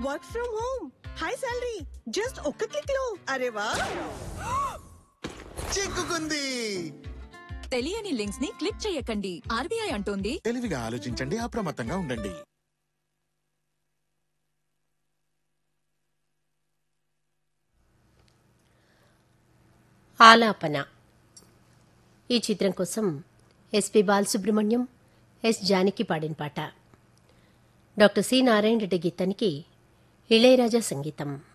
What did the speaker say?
work from home high salary just ఒక్క click లో అరే వా చిక్కుకుంది తెలియని లింక్స్ ని క్లిక్ చేయకండి ఆర్బీఐ అంటోంది తెలివిగా ఆలోచించండి అప్రమత్తంగా ఉండండి ఆలాపన ఈ చిత్రం కోసం ఎస్పి బాలసుబ్రహ్మణ్యం ఎస్ జానకి పాడిన పాట డాక్టర్ సి నారాయణ రెడ్డి గీతానికి ఇళయరాజా సంగీతం